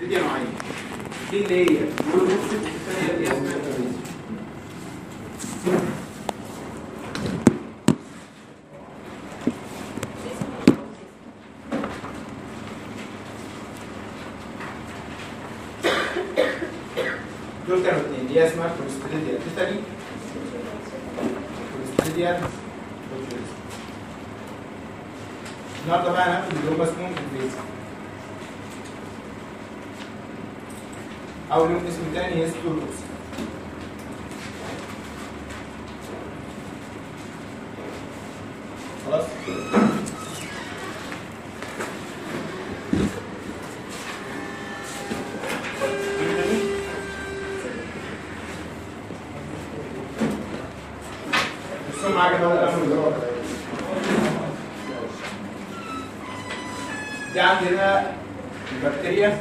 دي نوعين دي اللي هي مونوكسيد الثانيه اللي هي اسمها كاريزيا دول كانوا اثنين اللي هي اسمها كوليستريديا تيتاني كوليستريديا بوتيوليزم النهارده بقى هناخد اللي هم اسمهم انفليزا او لهم اسم تاني هيستولوكس خلاص بصوا معايا كده ولا أعمل جواب؟ دي عندنا البكتيريا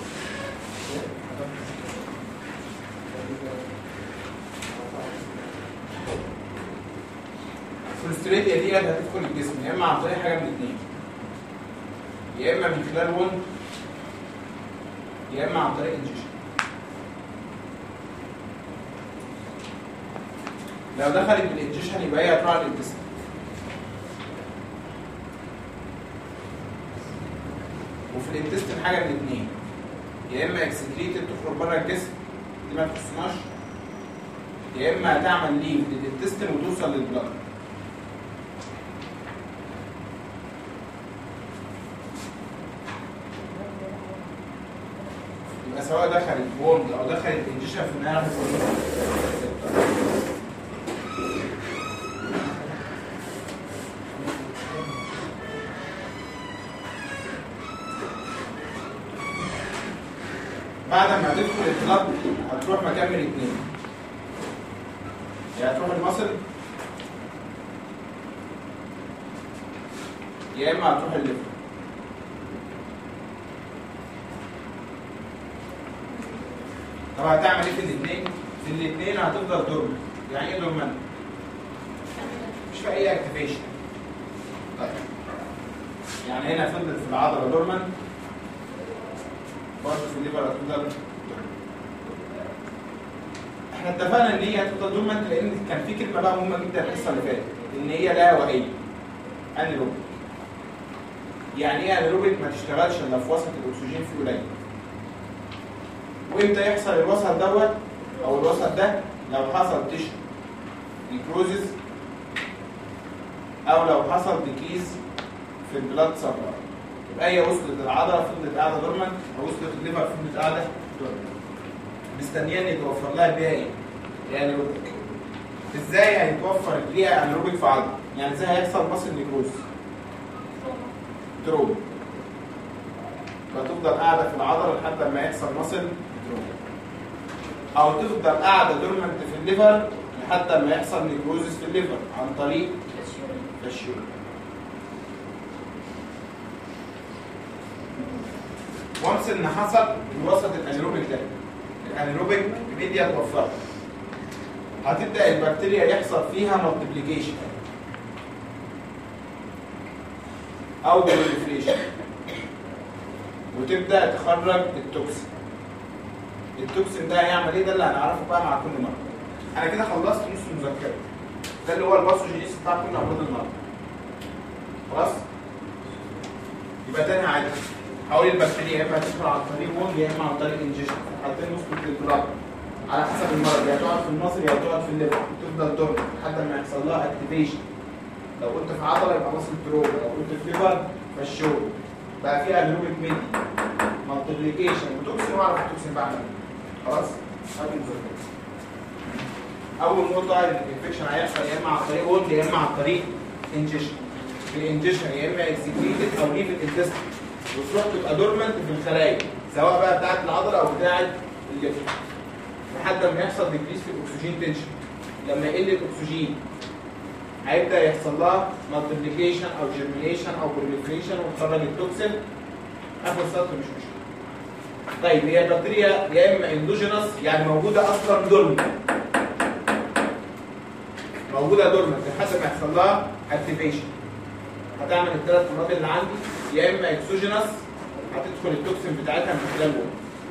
الكوليستريديا دي هتدخل الجسم يا اما عن طريق حاجه من الاثنين يا اما من خلال وند يا اما عن طريق انجيشن لو دخلت بالانجيشن يبقى هي هتروح على الجسم وفي الانتستين حاجه من الاثنين يا اما اكسكريتد تخرج بره الجسم دي ما تخصناش يا اما هتعمل ليف للانتستين وتوصل للبلد يبقى سواء دخلت بوند او دخلت انجيشن في النهايه هتوصل بعد ما هتدخل الكلاب هتروح مكان من الاثنين يا هتروح المصل يا اما هتروح الليفر طب هتعمل ايه في الاثنين؟ في الاثنين هتفضل دورمنت يعني ايه دورمنت؟ مش في اي اكتيفيشن طيب يعني هنا فضلت في العضله دورمنت برضه في الليفر هتفضل احنا اتفقنا ان هي هتفضل دورمنت لان كان في كلمه بقى مهمه جدا الحصه اللي فاتت ان هي لا وهيه انيروبيك يعني ايه انيروبيك ما تشتغلش الا في وسط الاكسجين فيه قليل وامتى يحصل الوسط دوت او الوسط ده لو حصل تشو نيكروزيس او لو حصل ديكريز في البلاد سبلاي يبقى هي وصلت العضله فضلت قاعده دورمنت او وصلت الليفر فضلت قاعده دورمنت مستنيه ان يتوفر لها بيها ايه؟ يعني روبيك ازاي هيتوفر ليها انيروبيك في عضله؟ يعني ازاي هيحصل ماسل نيكروز؟ دروب فتفضل قاعده في العضله لحد ما يحصل ماسل دروب او تفضل قاعده دورمنت في الليفر لحد ما يحصل نيكروزيس في الليفر عن طريق تشيول وانس ان حصل الوسط الانيروبيك ده الانيروبيك ميديا اتوفرت هتبدا البكتيريا يحصل فيها مالتيبليكيشن او بروليفريشن وتبدا تخرج التوكسين التوكسين ده هيعمل ايه ده اللي هنعرفه بقى مع كل مره انا كده خلصت نص المذكره ده اللي هو الباثوجينيس بتاع كل امراض المرض خلاص يبقى تاني عادي حوالي البكتيريا يا اما هتدخل عن طريق وند يا اما عن طريق انجيشن حاطين نسبه البلاد على حسب المرض يا تقعد في المصري يا تقعد في الليفر تفضل دورمنت لحد ما يحصل لها اكتيفيشن لو كنت في عضله يبقى مصل دروب لو كنت في ليفر فالشغل بقى فيها جلوبيك ميدي مالتيبليكيشن وتوكسين واعرف التوكسين بعمل ايه خلاص هذه المذكره اول نقطه ان الانفكشن هيحصل يا اما عن طريق وند يا اما عن طريق انجيشن في الانجيشن يا اما اكسكريتد او ليف الانتستين وتروح تبقى دورمنت في الخلايا سواء بقى بتاعت العضله او بتاعت الليفر لحد ما يحصل ديكريس في الاكسجين تنشن لما يقل الاكسجين هيبدا يحصل لها مالتيبليكيشن او جيرمينيشن او بروليفريشن وتخرج التوكسين اخر سطر مش مشكله طيب هي البكتيريا يا اما اندوجينس يعني موجوده اصلا دورمنت موجوده دورمنت لحد ما يحصل لها اكتيفيشن هتعمل الثلاث مرات اللي عندي يا اما اكسوجينس هتدخل التوكسين بتاعتها من خلال الوقت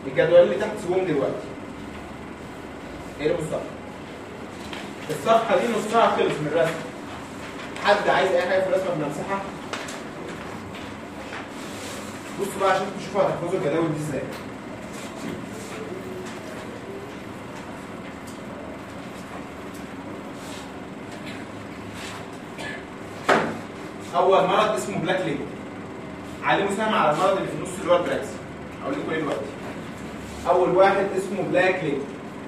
الجدول اللي تحت سيبهم دلوقتي اقلبوا الصفحه الصفحه دي نصها خلص من الرسم حد عايز اي حاجه في الرسمه بنمسحها بصوا بقى عشان تشوفوا هتحفظوا الجداول دي ازاي اول مرض اسمه بلاك ليجو علموا سهم على المرض اللي في النص اللي هو البراكس هقول لكم ايه دلوقتي اول واحد اسمه بلاك ليجو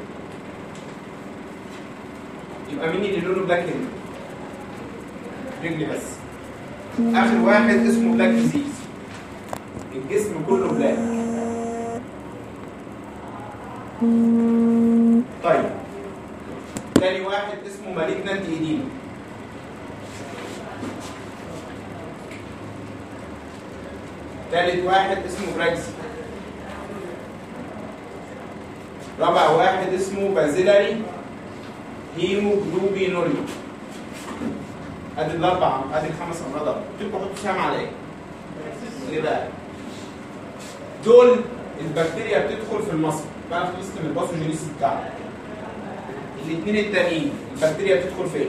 يبقى مين اللي لونه بلاك ليجو رجلي بس اخر واحد اسمه بلاك ديزيز الجسم كله بلاك طيب تاني واحد اسمه مالجنانت ايديما تالت واحد اسمه براكسي رابع واحد اسمه بازيلاري هيموجلوبينوريا ادي الاربع ادي الخمس امراض اهو قلت لكم حطوا سهم على ايه؟ ايه بقى؟ دول البكتيريا بتدخل في المصل بقى خلصت من الباثوجينيس بتاعها الاثنين التانيين البكتيريا بتدخل فين؟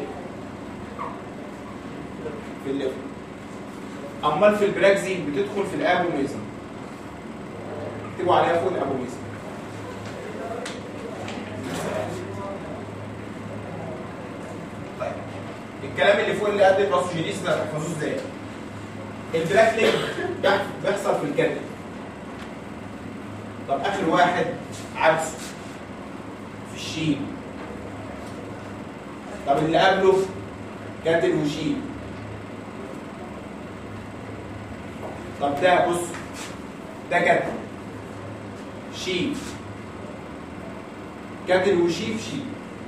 في الليفر امال في البراكزي بتدخل في الابوميزم اكتبوا عليها فوق الابوميزم طيب الكلام اللي فوق اللي قد الباثوجينيس ده تحفظوه ازاي؟ البلاك ليج بيحصل في الكبد طب اخر واحد عكسه في الشين طب اللي قبله كاتل وشين طب ده بص ده كاتل شين كاتل وشيف شين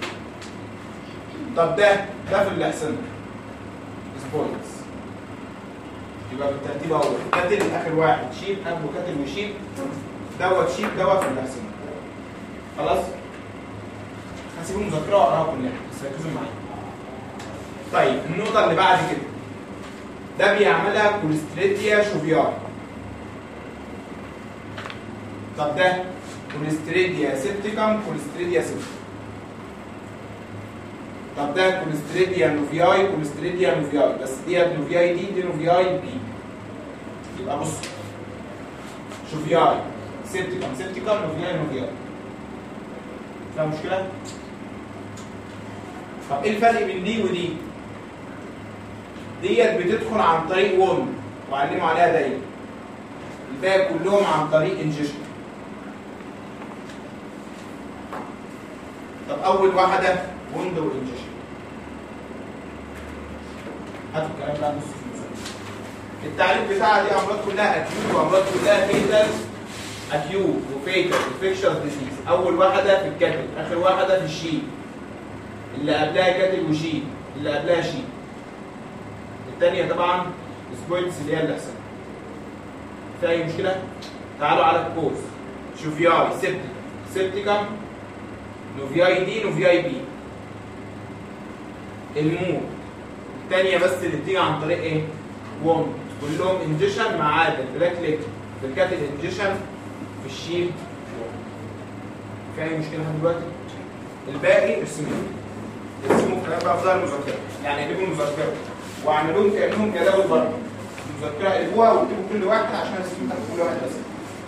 طب ده ده في الاحسن سبويلز يبقى بالترتيب اهو كاتل اخر واحد شيب قبله كاتل وشيب دوت شيب دوت في الاحسن خلاص هسيب المذكره واقراها كلها بس ركزوا معايا طيب النقطه اللي بعد كده ده بيعملها كوليستريديا شوفيار طب ده كوليستريديا سيبتيكم كوليستريديا سيبتيكم طب ده كوليستريديا نوفياي كوليستريديا نوفياي بس ديت نوفياي دي دي نوفياي بي يبقى بص شوفياي سيبتيكم سيبتيكم نوفياي نوفياي فيها مشكلة؟ طب ايه الفرق بين دي ودي؟ ديت بتدخل عن طريق وون وعلموا عليها دايما الباقي كلهم عن طريق انجيشن طب اول واحده ويندو انجيشن هاتوا الكلام ده نص في المسألة. التعريف بتاعها دي امراض كلها اكيوت وامراض كلها فيتال اكيوت وفيتال انفكشن ديزيز اول واحده في الكاتل اخر واحده في الشيب اللي قبلها كاتل وشيب اللي قبلها شيب الثانيه طبعا سبويلز اللي هي الاحسن في اي مشكله تعالوا على الكوز شوفياي سيبتيك سيبتيكم نوفياي دي نوفياي بي الموت الثانيه بس اللي بتيجي عن طريق ايه ووند كلهم انجيشن ما عدا البلاك ليك في الكاتل انجيشن في الشيب في اي مشكله لحد دلوقتي الباقي ارسموه ارسموا الكلام بقى في ظهر المذكره يعني اجيبوا المذكره واعملوهم كانهم جداول بره المذكره قلبوها واكتبوا كل واحد عشان ارسم كل واحد بس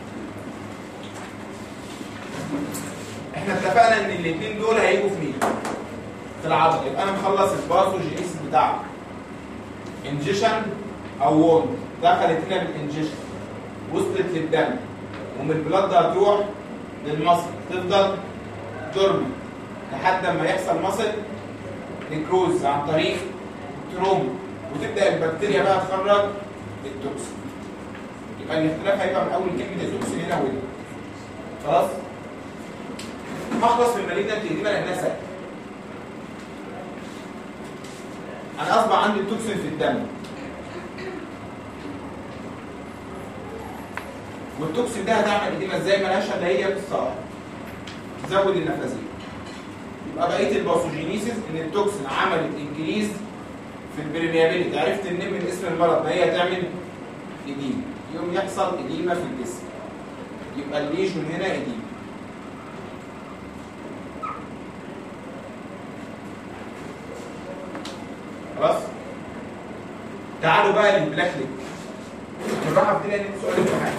احنا اتفقنا ان الاثنين دول هيجوا في مين؟ في العضله يبقى انا مخلص الباثوجينيس بتاعه انجيشن او ووند دخلت هنا بالانجيشن وصلت للدم ومن البلاد هتروح للمصل تفضل ترمي لحد ما يحصل مصل نكروز عن طريق تروم وتبدا البكتيريا بقى تخرج التوكسين يبقى الاختلاف هيبقى من اول كلمه التوكسين هنا وهنا خلاص هخلص من المالجنت دي لانها سهله انا اصبح عندي التوكسين في الدم والتوكسين ده هتعمل اديمه ازاي ملهاش الا هي بالصراحه تزود النفاذيه يبقى بقيه الباثوجينيسيس ان التوكسين عملت انكريز في البريميابيلتي عرفت ان من اسم المرض ما هي تعمل اديمه يوم يحصل اديمه في الجسم يبقى الليجون هنا اديم خلاص تعالوا بقى للبلاك ليك بالراحه ابتدي ان سؤال امتحان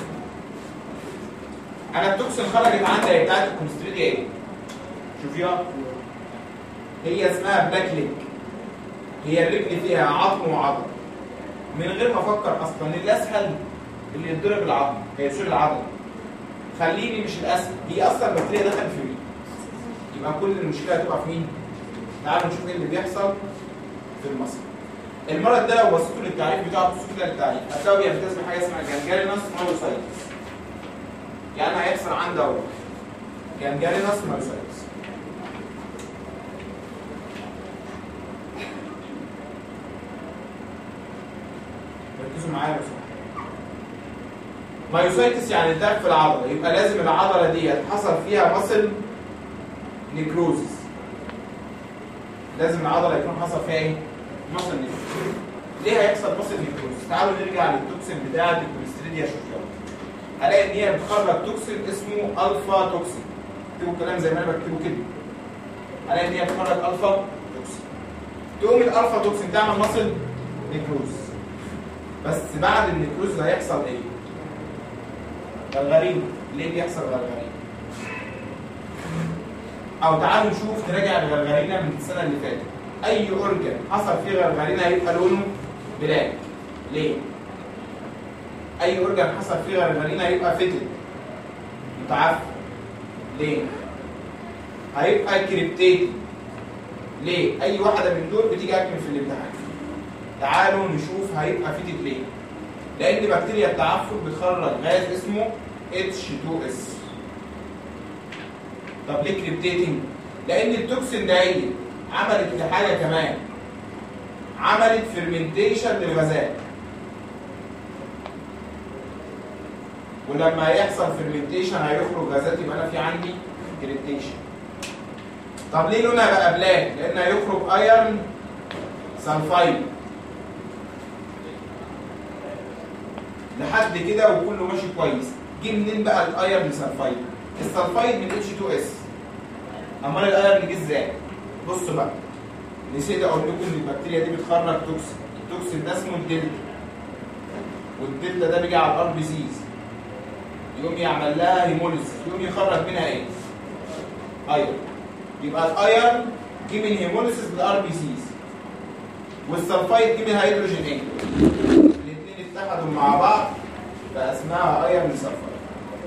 انا التوكسين خرجت عندي هي بتاعت الكونستريديا ايه؟ شوفيها هي اسمها بلاك ليك هي الرجل فيها عظم وعظم من غير ما افكر اصلا الاسهل اللي يتضرب العظم هي تصير العضله خليني مش الاسهل هي اصلا البكتيريا دخل في مين يبقى كل المشكله هتبقى في مين تعالوا نشوف ايه اللي بيحصل في المصل المرض ده لو بصيتوا للتعريف بتاعه بصوا كده للتعريف هتلاقوا بيمتاز بحاجه اسمها جانجرينس مايوسايتس يعني هيحصل عنده اهو جانجرينس مايوسايتس ركزوا معايا لو سمحتوا مايوسايتس يعني التهاب في العضله يبقى لازم العضله دي حصل فيها مصل نيكروزس لازم العضله يكون حصل فيها ايه؟ مصل نيكروزس ليه هيحصل مصل نيكروزس؟ تعالوا نرجع للتوكسين بتاعه الكوليستريديا شوفيها هلاقي ان هي بتخرج توكسين اسمه الفا توكسين اكتبوا الكلام زي ما انا بكتبه كده هلاقي ان هي بتخرج الفا توكسين تقوم الالفا توكسين تعمل مصل نيكروز بس بعد النيكروز هيحصل ايه؟ غرغرين ليه بيحصل غرغرين؟ او تعالوا نشوف نراجع الغرغرينه من السنه اللي فاتت اي اورجن حصل فيه غرغرينه هيبقى لونه بلاك ليه؟ اي اورجن حصل فيه غرغرينه هيبقى فتل متعفن ليه؟ هيبقى كريبتيتي ليه؟ اي واحده من دول بتيجي اكمل في الامتحان تعالوا نشوف هيبقى فتت ليه؟ لان بكتيريا التعفن بتخرج غاز اسمه H2S طب ليه كريبتيتنج؟ لان التوكسين ده هي عملت حاجه كمان عملت فيرمنتيشن للغازات ولما يحصل فيرمنتيشن هيخرج غازات يبقى انا في عندي كريبتيشن طب ليه لونها بقى بلاك؟ لان هيخرج ايرن سلفايد لحد كده وكله ماشي كويس جه منين بقى الايرن سلفايد؟ السلفايد من H2S امال الايرن جه ازاي؟ بصوا بقى نسيت اقول لكم ان البكتيريا دي بتخرج توكسين التوكسين ده اسمه الدلتا والدلتا ده بيجي على الار بي سيز يقوم يعمل لها هيموليز يقوم يخرج منها ايه؟ ايرن يبقى الايرن جه من هيموليسيس بالار بي سيز والسلفايد جه من هيدروجين ايه؟ الاثنين اتحدوا مع بعض بقى اسمها ايرن سلفايد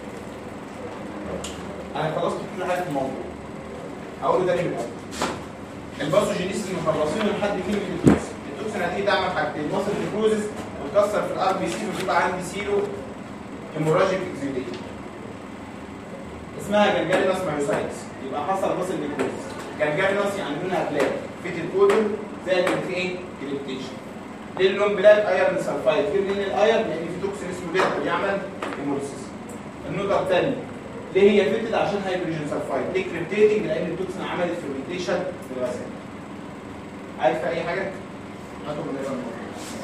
انا خلصت كل حاجه في الموضوع اقول تاني من الاول الباثوجينيسيس مخلصينه لحد كلمه التوكسين التوكسين هتيجي تعمل حاجتين مصل نيكروزس وتكسر في الار بي سي وتبقى عندي سيرو هيموراجيك اكزيديشن اسمها جنجالينوس مايوسايتس يبقى حصل مصل نيكروزس جنجالينوس يعني لونها بلاك فيت الكودل زائد ان في ايه؟ كريبتيشن ليه اللون بلاك ايرن سلفايد في منين الايرن لان في توكسين اسمه بيتا بيعمل هيموليسيس النقطه الثانيه ليه هي فيتد عشان هيدروجين سلفايد ليه كريبتيتنج لان التوكسين عملت فيرمنتيشن للغازات عارف في اي حاجه؟ هاتوا من هنا الموضوع.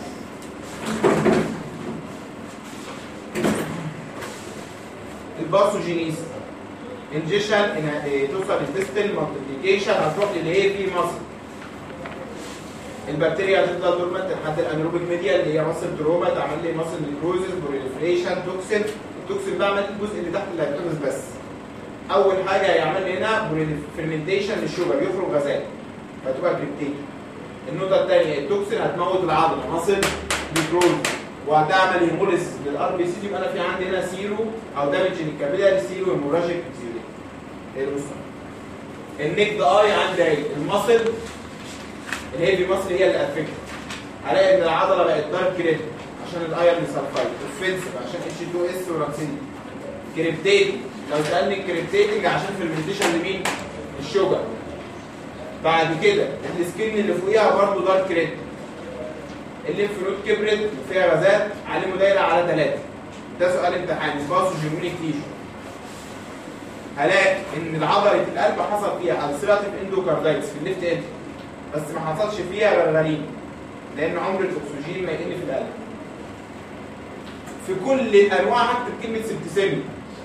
الباثوجينيس انجيشن توصل للديستل مالتيبيكيشن هتروح للي هي في مصر البكتيريا هتفضل دورمنت لحد الانيروبيك ميديا اللي هي مصر تروما تعمل لي مصر نيكروزس بروليفريشن توكسين التوكسين بعمل الجزء اللي تحت اللي هيتحفظ بس اول حاجه هيعمل لي هنا فيرمنتيشن للشوجر يخرج غازات فتبقى كريبتيك النقطه الثانيه التوكسين هتموت العضله مصل نيكروز وهتعمل هيموليسيس للار بي سي يبقى انا في عندي هنا سيرو او دامج للكابيلاري سيرو هيموراجيك سيرو ايه القصه النيك ده اي عندي اهي المصل الهيفي مصل هي اللي افكت هلاقي ان العضله بقت دارك ريد عشان الايرن سلفايد اوفنسيف عشان اتش 2 اس ورانسين كريبتيتنج لو سالني الكريبتيتنج عشان فيرمنتيشن لمين؟ الشوجر بعد كده السكين اللي فوقيها برضه دارك ريد الليمف نود كبرت وفيها غازات عليه دايره على ثلاثه ده سؤال امتحان باثوجينيك تيشو هلاقي ان عضله القلب حصل فيها السيراتيف اندوكاردايتس في الليفت اند بس ما حصلش فيها غرغرين لان عمر الاكسجين ما يقل في القلب في كل الانواع هكتب كلمه سبتسيمي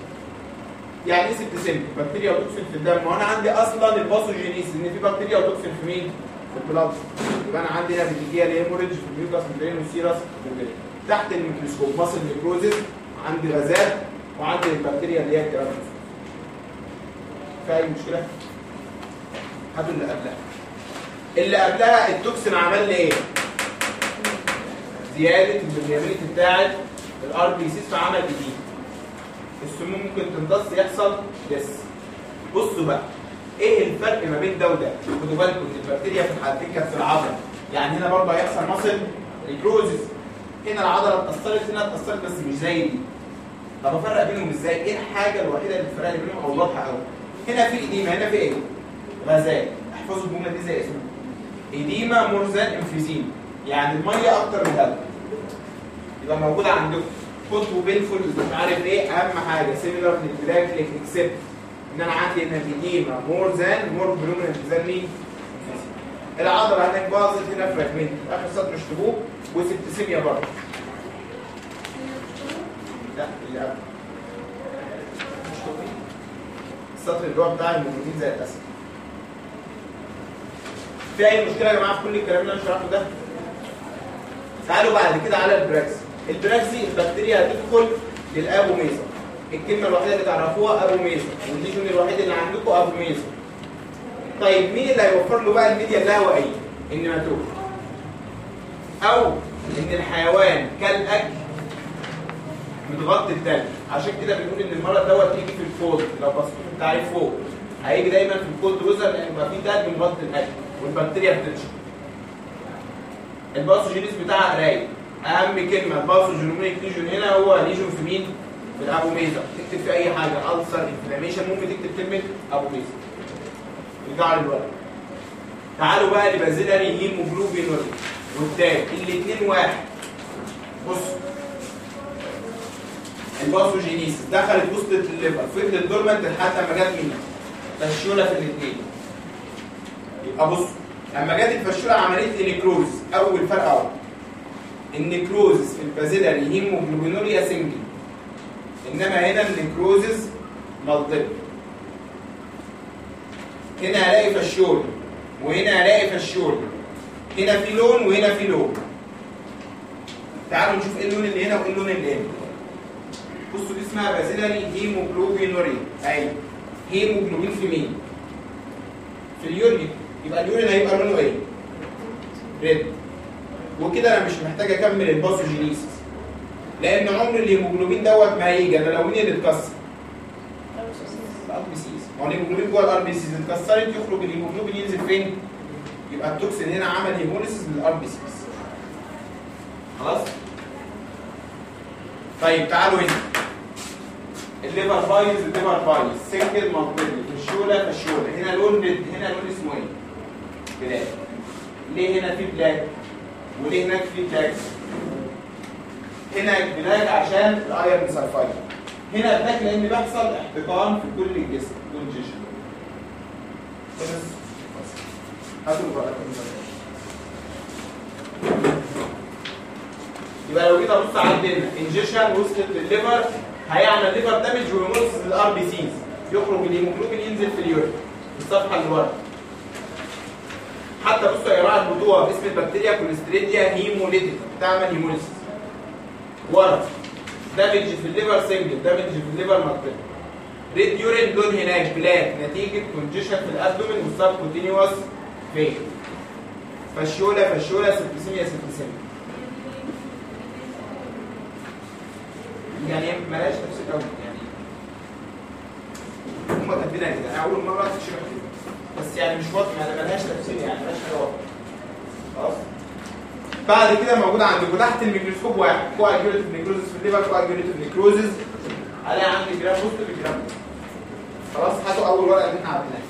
يعني ايه سبتسيميك بكتيريا وتوكسين في الدم وانا عندي اصلا الباثوجينيس ان في بكتيريا وتوكسين في مين في البلاد يبقى انا عندي هنا بتجي لي هيموريدج في الميوكاس ممبرين والسيرس ممبرين تحت الميكروسكوب ماسل نيكروزيس عندي غازات وعندي البكتيريا اللي هي الكرامبس في اي مشكله هاتوا اللي قبلها اللي قبلها التوكسين عمل لي ايه زياده البرميابيلتي بتاعه الار بي سيز فعمل جديد السموم ممكن تمتص يحصل دس بصوا بقى ايه الفرق ما بين ده وده خدوا بالكم ان البكتيريا في الحالتين كانت في العضله يعني هنا برضه هيحصل مصل نيكروزيس هنا العضله اتاثرت هنا اتاثرت بس مش زي دي طب افرق بينهم ازاي ايه الحاجه الوحيده اللي الفرق بينهم او واضحه قوي هنا في اديمه هنا في ايه غازات احفظوا الجمله دي زي اسمها اديمه مور ذان انفيزيم يعني الميه اكتر من الهواء يبقى موجوده عندكم كنت وبينفول مش عارف ايه اهم حاجه سيميلر للبلاك اكسبت ان انا عندي ان الاديمه مور ذان مور بروميننت ذان مين العضله هناك باظت هنا فراجمنت اخر سطر اشتبوه وسبتسيميا برضه لا اللي قبل مشطوبين. السطر اللي هو بتاع الموجودين زي الاسد في اي مشكله يا جماعه في كل الكلام اللي انا شرحته ده تعالوا بعد كده على البراكسي البراكسي البكتيريا هتدخل للابوميزا الكلمه الوحيده اللي تعرفوها ابوميزا والليجون الوحيد اللي عندكم ابوميزا طيب مين اللي هيوفر له بقى الميديا اللاهوائيه النيماتود او ان الحيوان كالاكل متغطي التلج عشان كده بنقول ان المرض دوت يجي في الكولد لو بصيتوا في التعريف فوق هيجي دايما في الكولد ويزر لان يبقى في تلج مغطي الاكل والبكتيريا بتنشط الباثوجينيز بتاعها قليل اهم كلمه الباثوجينوميك ليجون هنا هو ليجون في مين في الابوميزا تكتب في اي حاجه السر انفلاميشن ممكن تكتب كلمه ابوميزا نرجع للورق تعالوا بقى لبازيلاري هيموجلوبين والتاج الاثنين واحد بصوا الباثوجينيس دخلت وسط الليفر فضلت دورمنت لحد ما جت مين فشوله في الاثنين يبقى بصوا لما جت الفشوله عملت لي نيكروز اول فرق اهو النيكروزس في البازيلاري هيموجلوبينوريا سنجل انما هنا النيكروزس مالتيبل هنا هلاقي فشول وهنا هلاقي فشول هنا في لون وهنا في لون تعالوا نشوف ايه اللون اللي هنا وايه اللون اللي هنا بصوا دي اسمها بازيلاري هيموجلوبينوريا اهي هيموجلوبين في مين في اليورين يبقى اليورين هيبقى لونه ايه ريد وكده انا مش محتاج اكمل الباثوجينيسيس لان عمر الهيموجلوبين دوت ما هيجي انا لو مين اللي اتكسر الار بي سيز هو الهيموجلوبين جوه الار بي سيز اتكسرت يخرج الهيموجلوبين ينزل فين يبقى التوكسين هنا عمل هيموليسيس للار بي سيز خلاص طيب تعالوا هنا الليفر بايظ الليفر بايظ سنجل مالتيبل فشوله فشوله هنا لون ريد هنا لون اسمه ايه بلاك ليه هنا في بلاك وليه هناك في بلاك هنا بلاك عشان الايرون سلفايد هنا بلاك لان بيحصل احتقان في كل الجسم كونجيشن بس هاتوا بقى يبقى لو جيت ابص على الدنيا انجيشن وصلت للليفر هيعمل ليفر دامج ويمولس للار بي سيز يخرج الهيموجلوبين ينزل في اليورين في الصفحه اللي ورا حتى بصوا يا جماعه البطوله باسم البكتيريا كوليستريديا هيموليتيك بتعمل هيموليسيس ورا دامج في الليفر سنجل دامج في الليفر مالتيبل ريد يورين لون هناك بلاك نتيجه كونجيشن في الابدومين والسب كونتينيوس فين فشوله فشوله سبتسيميا سبتسيميا يعني ملهاش تفسير قوي يعني هم كاتبينها كده انا اول مره تشرح كده بس يعني مش واضح يعني ملهاش تفسير يعني ملهاش حاجه واضحه خلاص بعد كده موجود عندكم تحت الميكروسكوب واحد كواجيوليتيف نيكروزس في الليفر كواجيوليتيف نيكروزس عليها عندي جرام بوست جرام خلاص هاتوا اول ورقه اللي احنا عملناها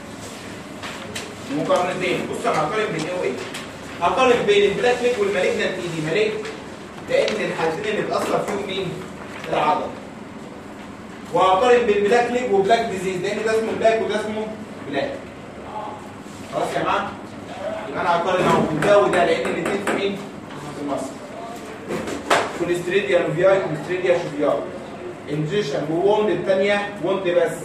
مقارنتين بصوا انا هقارن بين ايه وايه هقارن بين البلاك ليك والمالجنت ايدي مالك لان الحالتين اللي اتاثر فيهم مين العضله وهقارن بين بلاك ليج وبلاك ديزيز لان ده اسمه بلاك وده اسمه بلاك خلاص يا جماعه يبقى انا هقارن اهو بين ده وده لان الاثنين في مين في مصر كوليستريديا نوفياي كوليستريديا شوفياي انجيشن ووند الثانيه ووند بس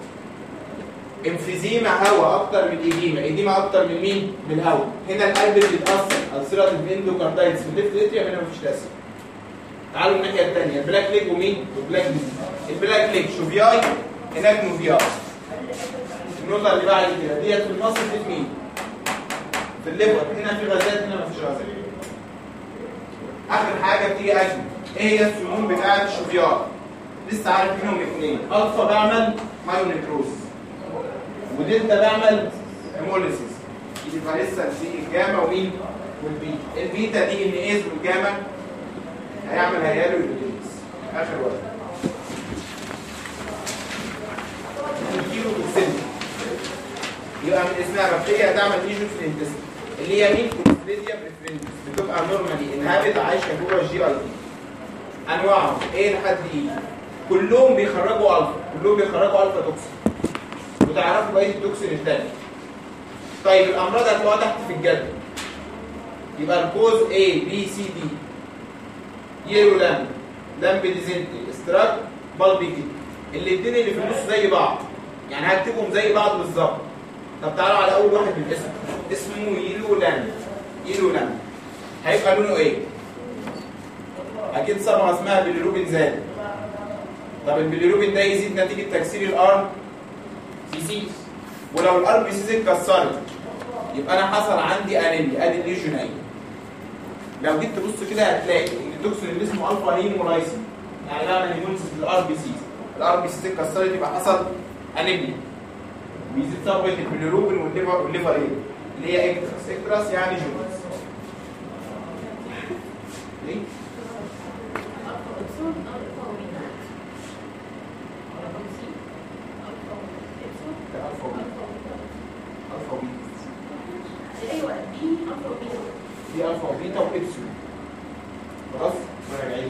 انفيزيما هواء اكتر من ايديما ايديما اكتر من مين من الهواء هنا القلب اللي بيتاثر السيراتيف اندوكاردايتس في الليفت اتريوم هنا مفيش تاثير تعالوا الناحيه الثانيه البلاك ليج ومين والبلاك ليج البلاك ليج شوفياي هناك نوفياي النقطه اللي بعد كده ديت في المصل دي في مين في الليفر هنا في غازات هنا مفيش غازات اخر حاجه بتيجي اجل ايه هي السموم بتاعه الشوفيار لسه عارف منهم اثنين الفا بعمل مايونيكروز ودلتا بعمل هيموليسيس يبقى لسه في الجاما ومين والبيتا البيتا دي ان ايز والجاما هيعمل هيالو يوديليس اخر واحد الكيلو بالسن يبقى من اسمها بكتيريا هتعمل ليجن في الانتستين اللي هي مين كوليستيريا بريفرنتس بتبقى نورمالي انهابت عايشه جوه الجي اي تي انواعهم ايه لحد ايه كلهم بيخرجوا الفا كلهم بيخرجوا الفا توكسين وتعرفوا بقيه التوكسين الثاني طيب الامراض هتلاقوها تحت في الجدول يبقى الكوز A B C D يلو لامب لامب ديزنتري استراك بالبيكي الاثنين اللي في النص زي بعض يعني هكتبهم زي بعض بالظبط طب تعالوا على اول واحد بالاسم اسمه يلو لامب يلو لامب هيبقى لونه ايه اكيد صبغه اسمها بيليروبين زاد طب البيليروبين ده يزيد نتيجه تكسير الار سي سي ولو الار بي سي اتكسرت يبقى انا حصل عندي انيميا ادي الليجوناي لو جيت تبص كده هتلاقي ان التوكسين اللي اسمه الفا هيمولايسين يعني بعمل هيموليسيس للار بي سي الار بي سي اتكسرت يبقى حصل انيميا بيزيد صبغه البيليروبين والليفر والليفر ايه اللي هي اكتراس اكتراس يعني جونز ليه؟ ده الفا وبيتا الفا وبيتا ايوه دي افضل بيها دي الفا وبيتا وابسلون خلاص راجعين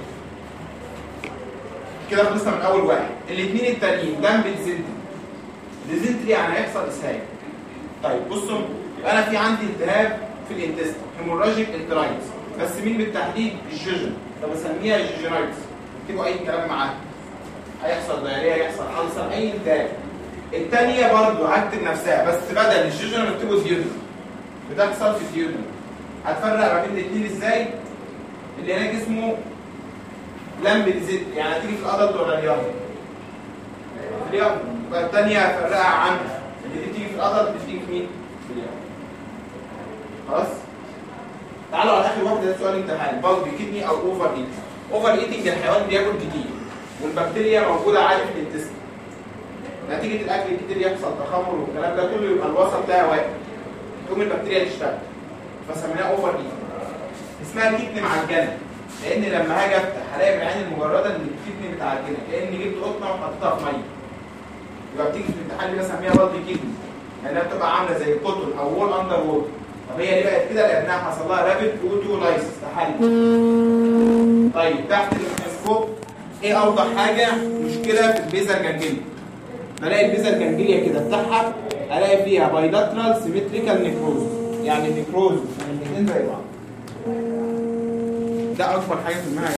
كده خلصنا من اول واحد الاثنين التانيين جنب الزنتري الزنتري يعني هيحصل اسهال طيب بصوا يبقى انا في عندي التهاب في الانتست هيموراجيك انترايتس بس مين بالتحديد الجيجن طب اسميها جيجينايتس اكتبوا اي كلام معاها هيحصل دايريه هيحصل ألسر اي التهاب الثانيه برضو هكتب نفسها بس بدل الجيجن مكتوبه ديودن بتحصل في الديودن هتفرق ما بين الاثنين ازاي اللي هناك اسمه لمب الزيت يعني هتيجي في الادلت ولا اليوم في اليوم يبقى الثانيه هفرقها عنها اللي دي بتيجي في الادلت بتيجي في مين في اليوم خلاص تعالوا على اخر واحده ده سؤال امتحان بالبي كدني او اوفر ايتنج اوفر ايتنج الحيوان بياكل كتير والبكتيريا موجوده عادي في الانتستين نتيجه الاكل الكتير يحصل تخمر والكلام ده كله يبقى الوسط بتاعي واقف تقوم البكتيريا تشتغل فسميناها اوفر ايتنج اسمها كتن معجنه لان لما هاجي افتح هلاقي بالعين المجرده ان الكتن متعجنه كاني جبت قطنه وحطيتها في ميه يبقى بتيجي في الامتحان دي بسميها بالبي كدني لانها بتبقى عامله زي كوتون او وول اندر وول طب هي ليه بقت كده لانها حصل لها رابيد اوتو لايسس تحلل طيب تحت الميكروسكوب ايه اوضح حاجه مشكله في البيزا الجنجلي بلاقي البيزا الجنجليه كده افتحها الاقي فيها بايلاترال سيمتريكال نيكروز يعني النيكروز الاثنين زي بعض ده اكبر حاجه في المنهج